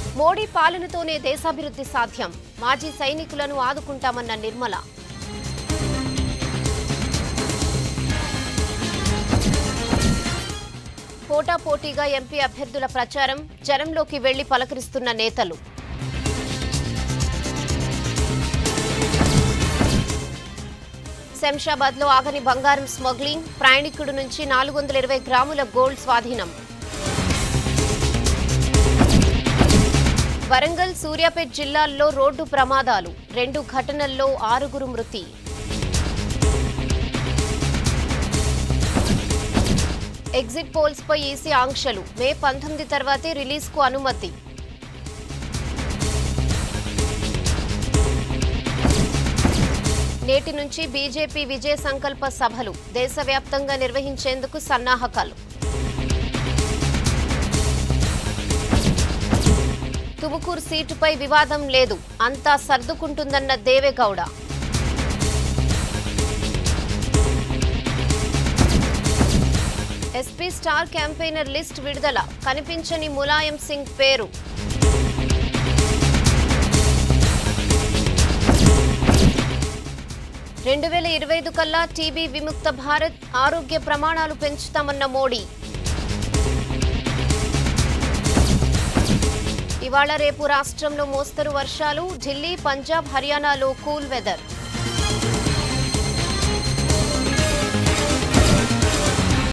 మోడీ పాలనతోనే దేశాభివృద్ధి సాధ్యం మాజీ సైనికులను ఆదుకుంటామన్న నిర్మల పోటాపోటీగా ఎంపీ అభ్యర్థుల ప్రచారం జనంలోకి వెళ్లి పలకరిస్తున్న నేతలు శంషాబాద్ లో ఆగని బంగారం స్మగ్లింగ్ ప్రయాణికుడు నుంచి నాలుగు వందల ఇరవై గ్రాముల గోల్డ్ స్వాధీనం వరంగల్ సూర్యాపేట్ జిల్లాల్లో రోడ్డు ప్రమాదాలు రెండు ఘటనల్లో ఆరుగురు మృతి ఎగ్జిట్ పోల్స్ పై ఈసీ ఆంక్షలు మే పంతొమ్మిది తర్వాతే రిలీజ్ కు అనుమతి నేటి నుంచి బీజేపీ విజయ సంకల్ప సభలు దేశవ్యాప్తంగా నిర్వహించేందుకు సన్నాహకాలు తుముకూరు సీటుపై వివాదం లేదు అంతా సర్దుకుంటుందన్న Devegowda SP star campaigner list విడుదల కనిపించని ములాయం సింగ్ పేరు రెండు వేల ఇరవై ఐదు కల్లా టీబీ విముక్త భారత్ ఆరోగ్య ప్రమాణాలు పెంచుతామన్న మోడీ ఇవాళ రేపు రాష్ట్రంలో మోస్తరు వర్షాలు ఢిల్లీ పంజాబ్ హర్యానాలో కూల్ వెదర్